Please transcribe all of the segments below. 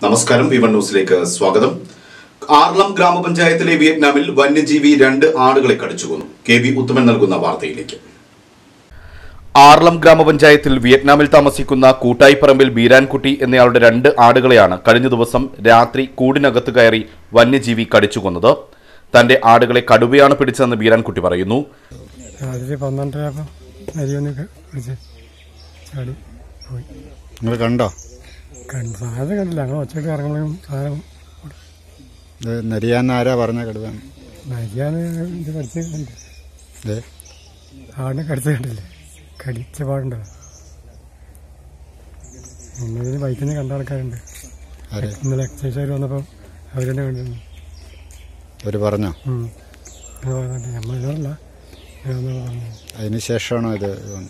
നമസ്കാരം V one ന്യൂസിലേക്ക് സ്വാഗതം ആർളം ഗ്രാമപഞ്ചായത്തിലെ വിയറ്റ്നാമിൽ വന്യജീവി രണ്ട് ആടുകളെ കടിച്ചുകൊന്നു കെ വി ഉത്തമൻ നൽകുന്ന വാർത്തയിലേക്ക് ആർളം ഗ്രാമപഞ്ചായത്തിൽ വിയറ്റ്നാമിൽ താമസിക്കുന്ന കൂട്ടായിപ്പറമ്പിൽ ബീരാൻകുട്ടി എന്നയാളുടെ രണ്ട് ആടുകളെയാണ് കഴിഞ്ഞ ദിവസം രാത്രി കൂടിനകത്ത് കയറി വന്യജീവി കടിച്ചുകൊന്നത് തന്റെ ആടുകളെ കടുവയാണ് പിടിച്ചതെന്ന് ബീരാൻകുട്ടി പറയുന്നു രാത്രി പന്ത്രണ്ടരപ്പം അരിയൊന്ന് പിടിച്ച് ചാടി പോയി നിങ്ങൾ കണ്ടോ കണ്ട് സാധനം കണ്ടില്ല ഞങ്ങൾ ഒച്ചയ്ക്ക് ഇറങ്ങുമ്പോഴും സാധനം ഇത് നെരിയാൻ ആരാ പറഞ്ഞ കടുവ നരിയാന്ന് ഇത് കടിച്ച് കണ്ട് ദേ, ആടിനെ കടിച്ച് കണ്ടില്ലേ കടിച്ച പാടുണ്ടോ പിന്നെ ഇതിന് ബൈക്കിൽ നിന്ന് കണ്ട ആൾക്കാരുണ്ട് ആര് ഇന്നലെ എക്സൈസുകാർ വന്നപ്പോൾ അവരെന്നെ കണ്ടിരുന്നു അവര് പറഞ്ഞോ ഉം. അത് പറഞ്ഞിട്ട് നമ്മളിതല്ല പറഞ്ഞു അതിന് ശേഷമാണോ ഇത്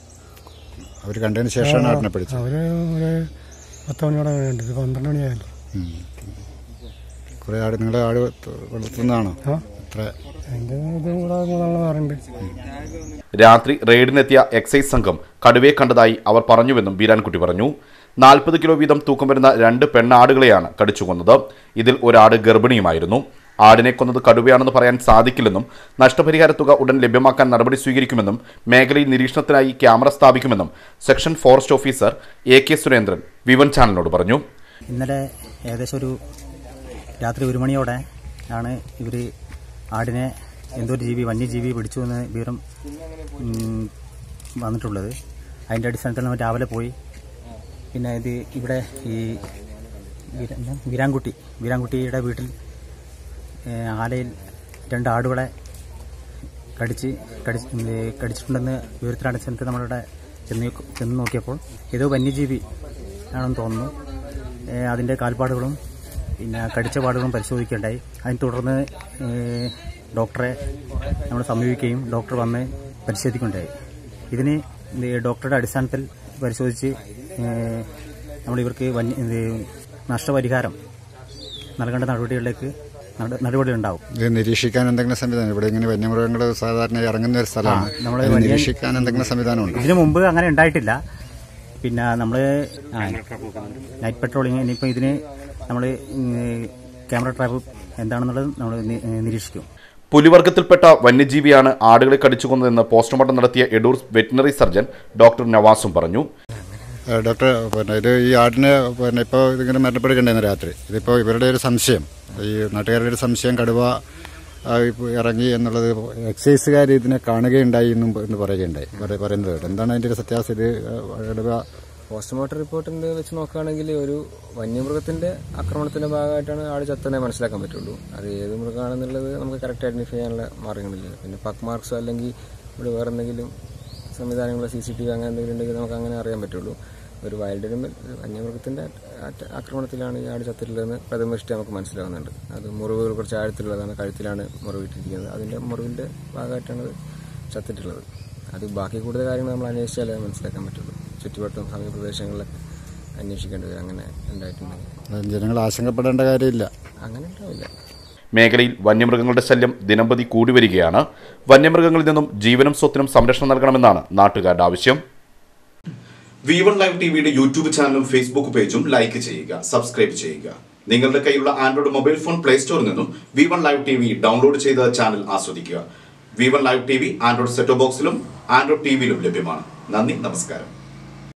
അവർ കണ്ടതിന് ശേഷമാണ് ആടിനെ പിടിച്ചത് അവര് ഒരു പത്ത് മണിയോടെ വേണ്ടത് ഇത് പന്ത്രണ്ട് മണിയായല്ലോ ഉം. കുറെ ആട് നിങ്ങളെ ആട് വളർത്തുന്നതാണോ ആ എത്ര അതിൻ്റെ ഇതും കൂടെ മൂന്നാളെ പറയുന്നുണ്ട് രാത്രി റെയ്ഡിനെത്തിയ എക്സൈസ് സംഘം കടുവയെ കണ്ടതായി അവർ പറഞ്ഞുവെന്നും ബീരാൻകുട്ടി പറഞ്ഞു നാൽപ്പത് കിലോ വീതം തൂക്കം വരുന്ന രണ്ട് പെണ്ണാടുകളെയാണ് കടിച്ചുകൊന്നത് ഇതിൽ ഒരാട് ഗർഭിണിയുമായിരുന്നു ആടിനെ കൊന്നത് കടുവയാണെന്ന് പറയാൻ സാധിക്കില്ലെന്നും നഷ്ടപരിഹാര തുക ഉടൻ ലഭ്യമാക്കാൻ നടപടി സ്വീകരിക്കുമെന്നും മേഖലയിൽ നിരീക്ഷണത്തിനായി ക്യാമറ സ്ഥാപിക്കുമെന്നും section forest officer A K Surendran വിവൻ ചാനലിനോട് പറഞ്ഞു ഇന്നലെ ഏകദേശം ഒരു രാത്രി ഒരു മണിയോടെ ആണ് ഇവർ ആടിനെ എന്തോ ഒരു ജീവി വന്യജീവി പിടിച്ചു എന്ന് വിവരം ഉം, വന്നിട്ടുള്ളത് അതിൻ്റെ അടിസ്ഥാനത്തിൽ നമ്മൾ രാവിലെ പോയി പിന്നെ ഇത് ഇവിടെ ഈ വീര- എന്താ? വീരാൻകുട്ടി വീരാൻകുട്ടിയുടെ വീട്ടിൽ ഏ, ആലയിൽ രണ്ട് ആടുകളെ കടിച്ച് കടിച്ച് ഇത് കടിച്ചിട്ടുണ്ടെന്ന് വിവരത്തിൻ്റെ അടിസ്ഥാനത്തിൽ നമ്മളിവിടെ ചെന്ന് ചെന്ന് നോക്കിയപ്പോൾ ഏതോ വന്യജീവി ആണെന്ന് തോന്നുന്നു ഏ, അതിൻ്റെ കാൽപ്പാടുകളും പിന്നെ കടിച്ച പാടുകളും പരിശോധിക്കുകയുണ്ടായി അതിനെ തുടർന്ന് ഏ, ഡോക്ടറെ നമ്മൾ സമീപിക്കുകയും ഡോക്ടർ വന്ന് പരിശോധിക്കുകയുണ്ടായി ഇതിന് ഇത് ഡോക്ടറുടെ അടിസ്ഥാനത്തിൽ പരിശോധിച്ച് ഏ, നമ്മൾ ഇവർക്ക് വന്യ ഇത് നഷ്ടപരിഹാരം നൽകേണ്ട നടപടികളിലേക്ക് നട- നടപടികളുണ്ടാവും ഇത് നിരീക്ഷിക്കാൻ എന്തെങ്കിലും സംവിധാനം ഇവിടെ ഇങ്ങനെ വന്യമൃഗങ്ങൾ സാധാരണ ഇറങ്ങുന്ന ഒരു സ്ഥലമാണ് ആ, നമ്മള് അത് വന്യ- നിരീക്ഷിക്കാൻ എന്തെങ്കിലും സംവിധാനമുണ്ട് ഇതിനു മുമ്പ് അങ്ങനെ ഉണ്ടായിട്ടില്ല പിന്നെ നമ്മൾ നൈറ്റ് പെട്രോളിങ് ഇനിയിപ്പോൾ ഇതിന് നമ്മൾ ക്യാമറ ട്രാപ്പ് എന്താണെന്നുള്ളത് നമ്മൾ നിരീക്ഷിക്കും പുലിവർഗത്തിൽപ്പെട്ട വന്യജീവിയാണ് ആടുകളെ കടിച്ചുകൊന്നതെന്ന് പോസ്റ്റ്മോർട്ടം നടത്തിയ എഡൂർ വെറ്റിനറി സർജൻ ഡോക്ടർ നവാസും പറഞ്ഞു ഏ, ഡോക്ടർ പിന്നെ ഇത് ഈ ആടിനെ പിന്നെ ഇപ്പോൾ ഇതിങ്ങനെ മരണപ്പെടുകയുണ്ടായിരുന്നു രാത്രി ഇതിപ്പോൾ ഇവരുടെ ഒരു സംശയം ഈ നാട്ടുകാരുടെ ഒരു സംശയം കടുവ ആ, ഇപ്പൊ ഇറങ്ങി എന്നുള്ളത് എക്സൈസുകാർ ഇതിനെ കാണുകയുണ്ടായി എന്നും എന്ന് പറയുകയുണ്ടായി പറ- പറയുന്നത് കേട്ടു. എന്താണ് അതിൻ്റെ ഒരു സത്യാവസ്ഥ ഇത് ആ, കടുവ പോസ്റ്റ്മോർട്ടം റിപ്പോർട്ടിന്റെ വെച്ച് നോക്കുകയാണെങ്കിൽ ഒരു വന്യമൃഗത്തിന്റെ ആക്രമണത്തിന്റെ ഭാഗമായിട്ടാണ് ആട് ചത്തനെ മനസ്സിലാക്കാൻ പറ്റുള്ളൂ അത് ഏത് മൃഗമാണെന്നുള്ളത് നമുക്ക് കറക്റ്റ് ഐഡന്റിഫൈ ചെയ്യാനുള്ള മാർഗങ്ങളില്ല പിന്നെ പക്ക് മാർക്സോ അല്ലെങ്കിൽ ഇവിടെ വേറെ എന്തെങ്കിലും സംവിധാനങ്ങളോ സി സി ടി വി അങ്ങനെ എന്തെങ്കിലും ഉണ്ടെങ്കിൽ നമുക്ക് അങ്ങനെ അറിയാൻ പറ്റുള്ളൂ ഒരു വൈൽഡ് അനിമൽ ഒരു വന്യമൃഗത്തിന്റെ അറ്റ- ആക്രമണത്തിലാണ് ഈ ആട് ചത്തിട്ടുള്ളതെന്ന് പ്രഥമദൃഷ്ടി നമുക്ക് മനസ്സിലാവുന്നുണ്ട് അത് മുറിവുകൾ കുറച്ച് ആഴത്തിലുള്ളതാണ് കഴുത്തിലാണ് മുറിവിട്ടിരിക്കുന്നത് അതിന്റെ മുറിവിന്റെ ഭാഗമായിട്ടാണ് അത് ചത്തിട്ടുള്ളത് അത് ബാക്കി കൂടുതൽ കാര്യങ്ങൾ നമ്മൾ അന്വേഷിച്ചാലേ മനസ്സിലാക്കാൻ പറ്റുള്ളൂ ചുറ്റുവട്ടം സമീപ പ്രദേശങ്ങളിലൊക്കെ അന്വേഷിക്കേണ്ടി വരും അങ്ങനെ ഉണ്ടായിട്ടുണ്ടെങ്കിൽ ജനങ്ങൾ ആശങ്കപ്പെടേണ്ട കാര്യമില്ല അങ്ങനെ ഉണ്ടാവില്ല മേഖലയിൽ വന്യമൃഗങ്ങളുടെ ശല്യം ദിനംപ്രതി കൂടി വരികയാണ് വന്യമൃഗങ്ങളിൽ നിന്നും ജീവനും സ്വത്തിനും സംരക്ഷണം നൽകണമെന്നാണ് നാട്ടുകാരുടെ ആവശ്യം വി വൺ ലൈവ് ടിവിയുടെ യൂട്യൂബ് ചാനലും ഫേസ്ബുക്ക് പേജും ലൈക്ക് ചെയ്യുക സബ്സ്ക്രൈബ് ചെയ്യുക നിങ്ങളുടെ കയ്യിലുള്ള ആൻഡ്രോയിഡ് മൊബൈൽ ഫോൺ പ്ലേ സ്റ്റോറിൽ നിന്നും V one live T V download ചെയ്ത ചാനൽ ആസ്വദിക്കുക V one live T V Android സെറ്റോ ബോക്സിലും ആൻഡ്രോയിഡ് ടിവിയിലും ലഭ്യമാണ് നന്ദി നമസ്കാരം